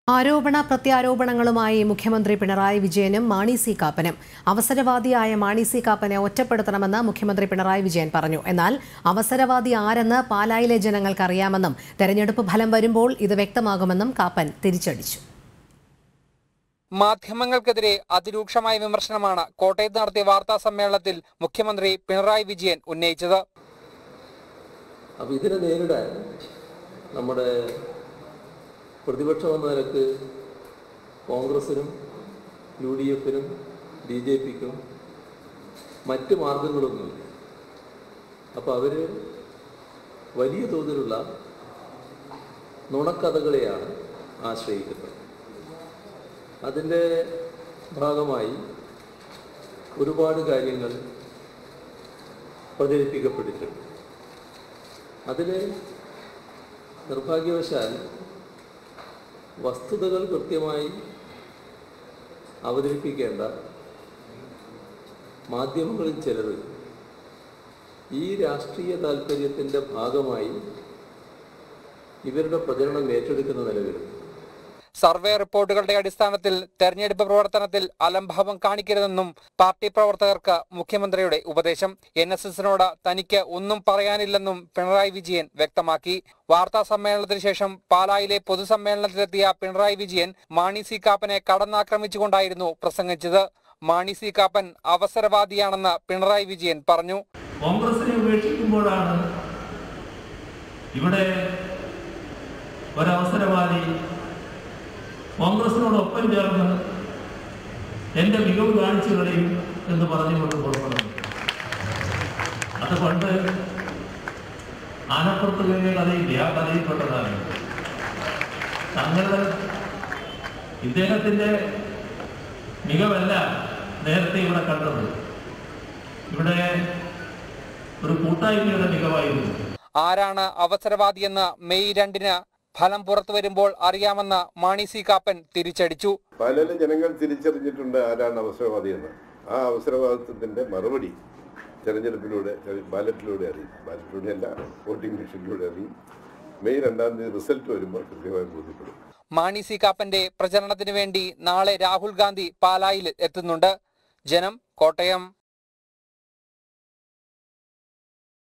ആരോപണ പ്രത്യാരോപണങ്ങളുമായി മുഖ്യമന്ത്രി പിണറായി വിജയനും മാണി സി കാപ്പനും അവസരവാദിയായ മാണി സി കാപ്പനെ ഒറ്റപ്പെടുത്തണമെന്ന് മുഖ്യമന്ത്രി പിണറായി വിജയൻ പറഞ്ഞു എന്നാൽ അവസരവാദി ആരെന്ന് പാലായിലെ ജനങ്ങൾക്ക് അറിയാമെന്നും തെരഞ്ഞെടുപ്പ് ഫലം വരുമ്പോൾ ഇത് വ്യക്തമാകുമെന്നും കാപ്പൻ തിരിച്ചടിച്ചു മാധ്യമങ്ങൾക്കെതിരെ അതിരൂക്ഷമായ വിമർശനമാണ് കോട്ടയത്ത് നടത്തിയ വാർത്താ സമ്മേളനത്തിൽ മുഖ്യമന്ത്രി പിണറായി വിജയൻ ഉന്നയിച്ചത് അപ്പോൾ ഇതിനെ നേരിടാൻ നമ്മുടെ പ്രതിപക്ഷം എന്ന നിലക്ക് കോൺഗ്രസിനും യു ഡി എഫിനും ബി ജെ പിക്കും മറ്റ് മാർഗങ്ങളൊന്നുമില്ല അപ്പോൾ അവർ വലിയ തോതിലുള്ള നുണക്കഥകളെയാണ് ആശ്രയിക്കുന്നത് അതിൻ്റെ ഭാഗമായി ഒരുപാട് കാര്യങ്ങൾ പ്രചരിപ്പിക്കപ്പെട്ടിട്ടുണ്ട് അതിൽ നിർഭാഗ്യവശാൽ വസ്തുതകൾ കൃത്യമായി അവതരിപ്പിക്കേണ്ട മാധ്യമങ്ങളിൽ ചിലർ ഈ രാഷ്ട്രീയ താല്പര്യത്തിൻ്റെ ഭാഗമായി ഇവരുടെ പ്രചരണം ഏറ്റെടുക്കുന്ന നിലവിലുണ്ട് സർവേ റിപ്പോർട്ടുകളുടെ അടിസ്ഥാനത്തിൽ തെരഞ്ഞെടുപ്പ് പ്രവർത്തനത്തിൽ അലംഭാവം കാണിക്കരുതെന്നും പാർട്ടി പ്രവർത്തകർക്ക് മുഖ്യമന്ത്രിയുടെ ഉപദേശം എൻ എസ് എസിനോട് തനിക്ക് ഒന്നും പറയാനില്ലെന്നും പിണറായി വിജയൻ വ്യക്തമാക്കി വാർത്താ സമ്മേളനത്തിന് ശേഷം പാലായിലെ പൊതുസമ്മേളനത്തിലെത്തിയ പിണറായി വിജയൻ മാണി സി കാപ്പനെ കടന്നാക്രമിച്ചുകൊണ്ടായിരുന്നു പ്രസംഗിച്ചത് മാണി സി കാപ്പൻ അവസരവാദിയാണെന്ന് പിണറായി വിജയൻ പറഞ്ഞു കോൺഗ്രസിനെ ഉപേക്ഷിക്കുമ്പോഴാണ് ഇവിടെ ഒരവസരവാദി കോൺഗ്രസിനോടൊപ്പം ചേർന്ന് എൻ്റെ മികവ് കാണിച്ചു കളയും എന്ന് പറഞ്ഞുകൊണ്ട് പുറപ്പെടുന്നു അത് പണ്ട് ആനപ്പുറത്ത് കയറിയ കഥയില്ല ആ കഥയിൽപ്പെട്ടതാണ് തങ്ങളുടെ ഇദ്ദേഹത്തിൻ്റെ മികവല്ല നേരത്തെ ഇവിടെ കണ്ടത് ഇവിടെ ഒരു കൂട്ടായ്മയുടെ മികവായിരുന്നു ആരാണ് അവസരവാദിയെന്ന് മെയ് രണ്ടിന് ഫലം പുറത്തു വരുമ്പോൾ അറിയാമെന്ന് മാണി സി കാപ്പൻ തിരിച്ചടിച്ചു പലരും ജനങ്ങൾ തിരിച്ചറിഞ്ഞിട്ടുണ്ട് ആരാണ് അവസരവാദിയെന്ന് ആ അവസരവാദിത്വത്തിന്റെ മറുപടി തെരഞ്ഞെടുപ്പിലൂടെ ബാലറ്റിലൂടെ അറിയും ബാലറ്റിലൂടെ അല്ല വോട്ടിംഗ് മെഷീനിലൂടെ അറിയും മെയ് രണ്ടാം തീയതി റിസൾട്ട് വരുമ്പോൾ കൃത്യമായി ബോധ്യപ്പെടും മാണി സി കാപ്പന്റെ പ്രചരണത്തിന് വേണ്ടി നാളെ രാഹുൽ ഗാന്ധി പാലായിൽ എത്തുന്നുണ്ട് ജനം കോട്ടയം